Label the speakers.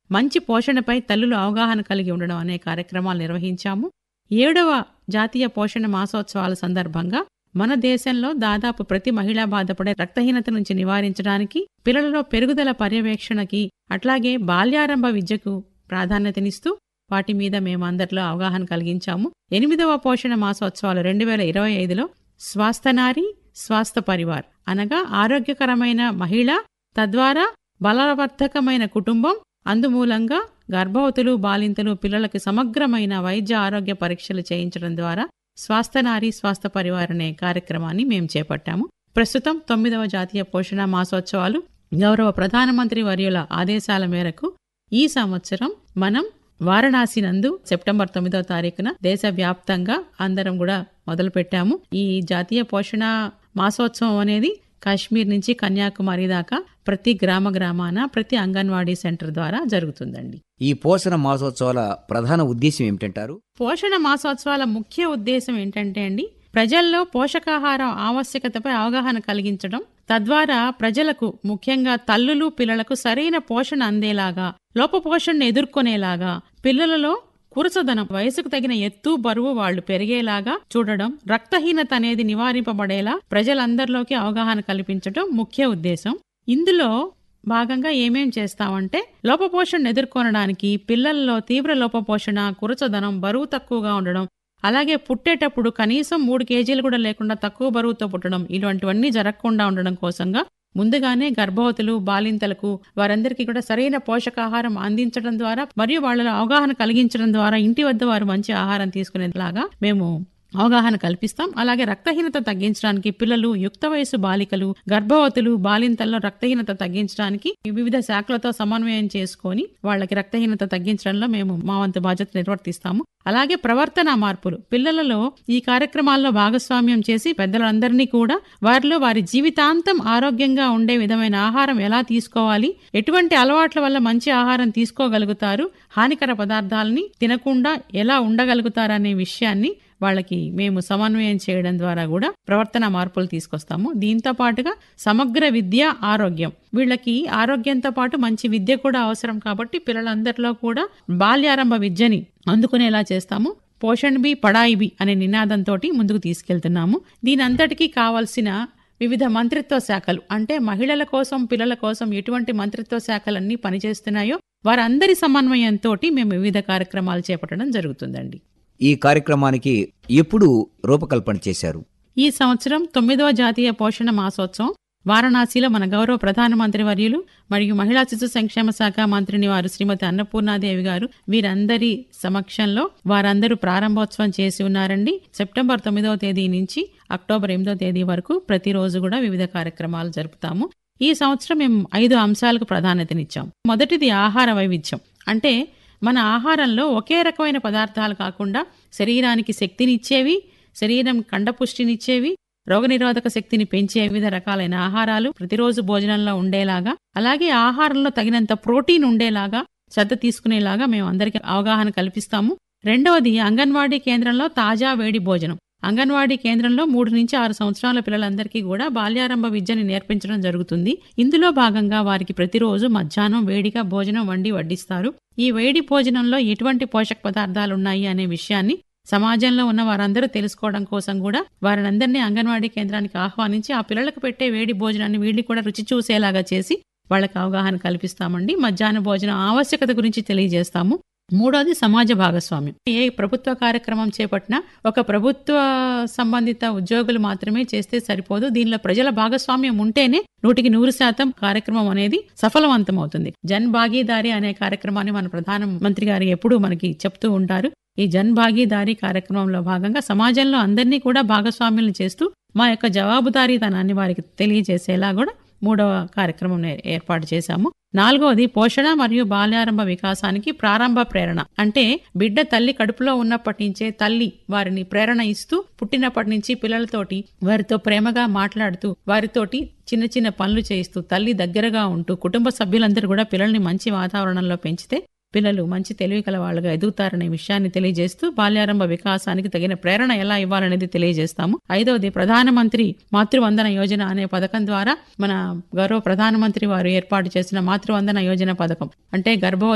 Speaker 1: మంచి పోషణపై తల్లులు అవగాహన కలిగి ఉండడం అనే కార్యక్రమాలు నిర్వహించాము ఏడవ జాతీయ పోషణ మాసోత్సవాల సందర్భంగా మన దేశంలో దాదాపు ప్రతి మహిళ బాధపడే రక్తహీనత నుంచి నివారించడానికి పిల్లలలో పెరుగుదల పర్యవేక్షణకి అట్లాగే బాల్యారంభ విద్యకు ప్రాధాన్యతనిస్తూ వాటి మీద మేము అందరిలో అవగాహన కలిగించాము ఎనిమిదవ పోషణ మాసోత్సవాలు రెండు వేల ఇరవై ఐదులో స్వాస్థనారి స్వాస్థ పరివార్ అనగా ఆరోగ్యకరమైన మహిళ తద్వారా బలవర్ధకమైన కుటుంబం అందుమూలంగా గర్భవతులు బాలింతలు పిల్లలకు సమగ్రమైన వైద్య ఆరోగ్య పరీక్షలు చేయించడం ద్వారా స్వాస్థనారి స్వాస్థ పరివార్ అనే కార్యక్రమాన్ని మేము చేపట్టాము ప్రస్తుతం తొమ్మిదవ జాతీయ పోషణ మాసోత్సవాలు గౌరవ ప్రధానమంత్రి వర్యుల ఆదేశాల మేరకు ఈ సంవత్సరం మనం వారణాసి నందు సెప్టెంబర్ తొమ్మిదవ తారీఖున దేశవ్యాప్తంగా అందరం కూడా మొదలుపెట్టాము ఈ జాతీయ పోషణ మాసోత్సవం అనేది కాశ్మీర్ నుంచి కన్యాకుమారి దాకా ప్రతి గ్రామ గ్రామాన ప్రతి అంగన్వాడీ సెంటర్ ద్వారా జరుగుతుందండి
Speaker 2: ఈ పోషణ మాసోత్సవాల ప్రధాన ఉద్దేశం ఏమిటంటారు
Speaker 1: పోషణ మాసోత్సవాల ముఖ్య ఉద్దేశం ఏంటంటే అండి ప్రజల్లో పోషకాహారం ఆవశ్యకతపై అవగాహన కలిగించడం తద్వారా ప్రజలకు ముఖ్యంగా తల్లులు పిల్లలకు సరైన పోషణ అందేలాగా లోపపోషణను ఎదుర్కొనేలాగా పిల్లలలో కురసదనం వయసుకు తగిన ఎత్తు బరువు వాళ్ళు పెరిగేలాగా చూడడం రక్తహీనత అనేది నివారింపబడేలా ప్రజలందరిలోకి అవగాహన కల్పించడం ముఖ్య ఉద్దేశం ఇందులో భాగంగా ఏమేం చేస్తామంటే లోపపోషణను ఎదుర్కొనడానికి పిల్లల్లో తీవ్ర లోపపోషణ కురచదనం బరువు తక్కువగా ఉండడం అలాగే పుట్టేటప్పుడు కనీసం మూడు కేజీలు కూడా లేకుండా తక్కువ బరువుతో పుట్టడం ఇటువంటివన్నీ జరగకుండా ఉండడం కోసంగా ముందుగానే గర్భవతులు బాలింతలకు వారందరికీ కూడా సరైన పోషకాహారం అందించడం ద్వారా మరియు వాళ్ళలో అవగాహన కలిగించడం ద్వారా ఇంటి వద్ద వారు మంచి ఆహారం తీసుకునేలాగా మేము అవగాహన కల్పిస్తాం అలాగే రక్తహీనత తగ్గించడానికి పిల్లలు యుక్త వయసు బాలికలు గర్భవతులు బాలింతల్లో రక్తహీనత తగ్గించడానికి వివిధ శాఖలతో సమన్వయం చేసుకొని వాళ్ళకి రక్తహీనత తగ్గించడంలో మేము మా వంతు బాధ్యత నిర్వర్తిస్తాము అలాగే ప్రవర్తన మార్పులు పిల్లలలో ఈ కార్యక్రమాల్లో భాగస్వామ్యం చేసి పెద్దలందరినీ కూడా వారిలో వారి జీవితాంతం ఆరోగ్యంగా ఉండే విధమైన ఆహారం ఎలా తీసుకోవాలి ఎటువంటి అలవాట్ల వల్ల మంచి ఆహారం తీసుకోగలుగుతారు హానికర పదార్థాలని తినకుండా ఎలా ఉండగలుగుతారనే విషయాన్ని వాళ్ళకి మేము సమన్వయం చేయడం ద్వారా కూడా ప్రవర్తన మార్పులు తీసుకొస్తాము దీంతో పాటుగా సమగ్ర విద్య ఆరోగ్యం వీళ్ళకి ఆరోగ్యంతో పాటు మంచి విద్య కూడా అవసరం కాబట్టి పిల్లలందరిలో కూడా బాల్యారంభ విద్యని అందుకునేలా చేస్తాము పోషణ్ బి పడాయి బి అనే నినాదంతో ముందుకు తీసుకెళ్తున్నాము దీని అంతటికీ కావాల్సిన వివిధ మంత్రిత్వ శాఖలు అంటే మహిళల కోసం పిల్లల కోసం ఎటువంటి మంత్రిత్వ శాఖలన్నీ పనిచేస్తున్నాయో వారందరి సమన్వయంతో మేము వివిధ కార్యక్రమాలు చేపట్టడం జరుగుతుందండి
Speaker 2: ఈ కార్యక్రమానికి ఎప్పుడు రూపకల్పన చేశారు
Speaker 1: ఈ సంవత్సరం తొమ్మిదవ జాతీయ పోషణ మాసోత్సవం వారణాసిలో మన గౌరవ ప్రధానమంత్రి వర్యులు మరియు మహిళా శిశు సంక్షేమ శాఖ మంత్రిని వారు శ్రీమతి అన్నపూర్ణాదేవి గారు వీరందరి సమక్షంలో వారందరూ ప్రారంభోత్సవం చేసి ఉన్నారండి సెప్టెంబర్ తొమ్మిదవ తేదీ నుంచి అక్టోబర్ ఎనిమిదవ తేదీ వరకు ప్రతిరోజు కూడా వివిధ కార్యక్రమాలు జరుపుతాము ఈ సంవత్సరం మేము ఐదు అంశాలకు ప్రాధాన్యతనిచ్చాం మొదటిది ఆహార వైవిధ్యం అంటే మన ఆహారంలో ఒకే రకమైన పదార్థాలు కాకుండా శరీరానికి శక్తినిచ్చేవి శరీరం కండపుష్టినిచ్చేవి రోగనిరోధక శక్తిని పెంచే వివిధ రకాలైన ఆహారాలు ప్రతిరోజు భోజనంలో ఉండేలాగా అలాగే ఆహారంలో తగినంత ప్రోటీన్ ఉండేలాగా శ్రద్ధ తీసుకునేలాగా మేము అందరికీ అవగాహన కల్పిస్తాము రెండవది అంగన్వాడీ కేంద్రంలో తాజా వేడి భోజనం అంగన్వాడీ కేంద్రంలో మూడు నుంచి ఆరు సంవత్సరాల పిల్లలందరికీ కూడా బాల్యారంభ విద్యని నేర్పించడం జరుగుతుంది ఇందులో భాగంగా వారికి ప్రతిరోజు మధ్యాహ్నం వేడిగా భోజనం వండి వడ్డిస్తారు ఈ వేడి భోజనంలో ఎటువంటి పోషక పదార్థాలు ఉన్నాయి అనే విషయాన్ని సమాజంలో ఉన్న వారందరూ తెలుసుకోవడం కోసం కూడా వారినందరినీ అంగన్వాడీ కేంద్రానికి ఆహ్వానించి ఆ పిల్లలకు పెట్టే వేడి భోజనాన్ని వీళ్ళని కూడా రుచి చూసేలాగా చేసి వాళ్ళకి అవగాహన కల్పిస్తామండి మధ్యాహ్న భోజనం ఆవశ్యకత గురించి తెలియజేస్తాము మూడోది సమాజ భాగస్వామ్యం ఏ ప్రభుత్వ కార్యక్రమం చేపట్టినా ఒక ప్రభుత్వ సంబంధిత ఉద్యోగులు మాత్రమే చేస్తే సరిపోదు దీనిలో ప్రజల భాగస్వామ్యం ఉంటేనే నూటికి నూరు శాతం కార్యక్రమం అనేది సఫలవంతం అవుతుంది జన్ భాగీదారి అనే కార్యక్రమాన్ని మన ప్రధానమంత్రి గారు ఎప్పుడూ మనకి చెప్తూ ఉంటారు ఈ జన్ భాగీదారీ కార్యక్రమంలో భాగంగా సమాజంలో అందరినీ కూడా భాగస్వామ్యులను చేస్తూ మా యొక్క జవాబుదారీతనాన్ని వారికి తెలియజేసేలా కూడా మూడవ కార్యక్రమం ఏర్పాటు చేశాము నాలుగవది పోషణ మరియు బాల్యారంభ వికాసానికి ప్రారంభ ప్రేరణ అంటే బిడ్డ తల్లి కడుపులో ఉన్నప్పటి నుంచే తల్లి వారిని ప్రేరణ ఇస్తూ పుట్టినప్పటి నుంచి పిల్లలతోటి వారితో ప్రేమగా మాట్లాడుతూ వారితోటి చిన్న చిన్న పనులు చేయిస్తూ తల్లి దగ్గరగా ఉంటూ కుటుంబ సభ్యులందరూ కూడా పిల్లల్ని మంచి వాతావరణంలో పెంచితే పిల్లలు మంచి తెలివి కల వాళ్ళుగా ఎదుగుతారనే విషయాన్ని తెలియజేస్తూ బాల్యారంభ వికాసానికి తగిన ప్రేరణ ఎలా ఇవ్వాలనేది తెలియజేస్తాము ఐదవది ప్రధానమంత్రి మాతృవందన యోజన అనే పథకం ద్వారా మన గౌరవ ప్రధానమంత్రి వారు ఏర్పాటు చేసిన మాతృవందన యోజన పథకం అంటే గర్భవతి